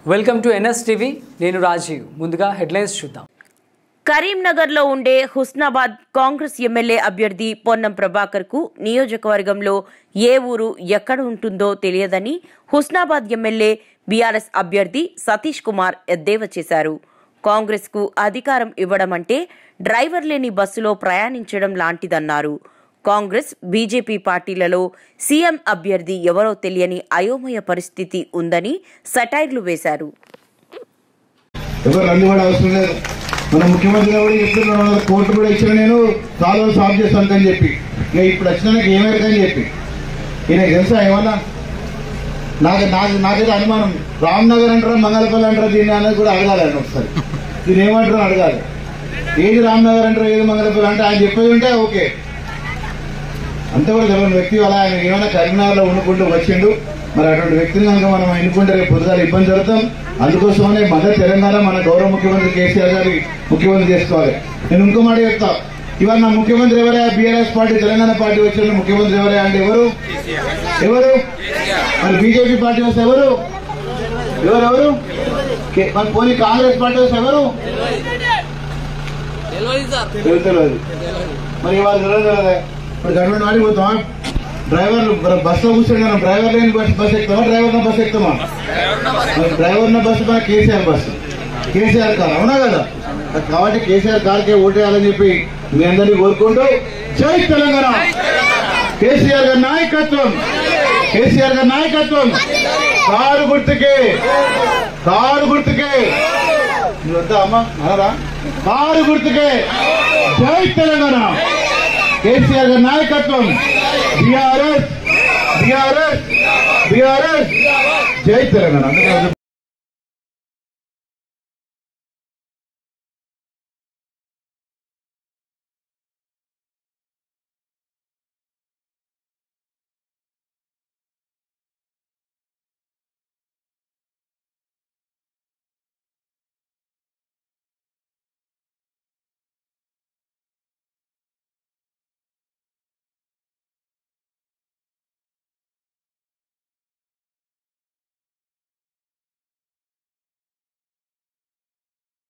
welcome to NS TV నేను రాజీవ్ ముందుగా headlines చూద్దాం కరీంనగర్లో ఉండే హుస్నాబాద్ కాంగ్రెస్ ఎమ్మెల్యే అభ్యర్థి పొన్నం ప్రభాకర్ కు నియోజకవర్గంలో ఏ ఊరు ఎక్కడ ఉంటుందో తెలియదని హుస్నాబాద్ ఎమ్మెల్యే బీఆర్ఎస్ అభ్యర్థి సతీష్ కుమార్ ఎద్దేవా చేశారు కాంగ్రెస్ కు అధికారం ఇవ్వడం అంటే డ్రైవర్ లేని బస్సులో ప్రయాణించడం లాంటిదన్నారు కాంగ్రెస్ బీజేపీ పార్టీలలో సీఎం అభ్యర్థి ఎవరో తెలియని అయోమయ పరిస్థితి ఉందని సెటైర్లు వేశారు ఎవరు రంది కూడా అవసరం లేదు మన ముఖ్యమంత్రి గారు కూడా చెప్తున్నారు మన కోర్టు కూడా ఇచ్చిన నేను కాలువలు సాఫ్ చేస్తాను అని చెప్పి ఇక ఇప్పుడు వచ్చిన నాకు ఏమైందని చెప్పి ఈయన తెలుసా ఏమన్నా నాకు నాకు నాకైతే అనుమానం రామ్నగర్ అంటారా మంగళపల్లి అంటారా దీన్ని అనేది కూడా అడగాలండి ఒకసారి దీన్ని ఏమంటారో అడగాలి ఏది రామ్నగర్ అంటారా ఏది మంగళపల్లి అంటే ఆయన చెప్పేది ఉంటే ఓకే అంతే కూడా తెలియని వ్యక్తి వల్ల ఆయన ఏమైనా కరీంనగర్లో ఉండుకుంటూ వచ్చిండు మరి అటువంటి వ్యక్తిని కనుక మనం ఎన్నుకుంటే రేపు పొద్దుగాల ఇబ్బంది జరుగుతాం అందుకోసమనే మన తెలంగాణ మన గౌరవ ముఖ్యమంత్రి కేసీఆర్ గారి ముఖ్యమంత్రి చేసుకోవాలి నేను ఇంకో మాట చెప్తా ఇవాళ నా ముఖ్యమంత్రి ఎవరే బీఆర్ఎస్ పార్టీ తెలంగాణ పార్టీ వచ్చిన ముఖ్యమంత్రి ఎవరే అంటే ఎవరు ఎవరు మరి బీజేపీ పార్టీ వస్తే ఎవరు ఎవరెవరు కే- మరి పోనీ కాంగ్రెస్ పార్టీ వస్తే ఎవరు తెలియదు తెలియదు మరి ఇవాళ తెలియదు కదా ఇప్పుడు గవర్నమెంట్ వాడికి పోతామా డ్రైవర్ బస్సులో కూర్చొని మనం డ్రైవర్ లేని బస్ బస్ ఎక్కుతామా డ్రైవర్ బస్ ఎక్కుతామా మరి డ్రైవర్ బస్సు మన కేసీఆర్ బస్సు కేసీఆర్ కార్ అవునా కదా కాబట్టి కేసీఆర్ కార్కే ఓటేయాలని చెప్పి మీ అందరినీ కోరుకుంటూ జై తెలంగాణ కేసీఆర్ గారి నాయకత్వం కేసీఆర్ గారి నాయకత్వం కారు గుర్తుకే కారు గుర్తుకే నువ్వు వద్దా అమ్మా అనరా కారు గుర్తుకే జై తెలంగాణ కేసీఆర్ గారి నాయకత్వం బీఆర్ఎస్ బీఆర్ఎస్ బీఆర్ఎస్ జై తెలంగాణ అందుకే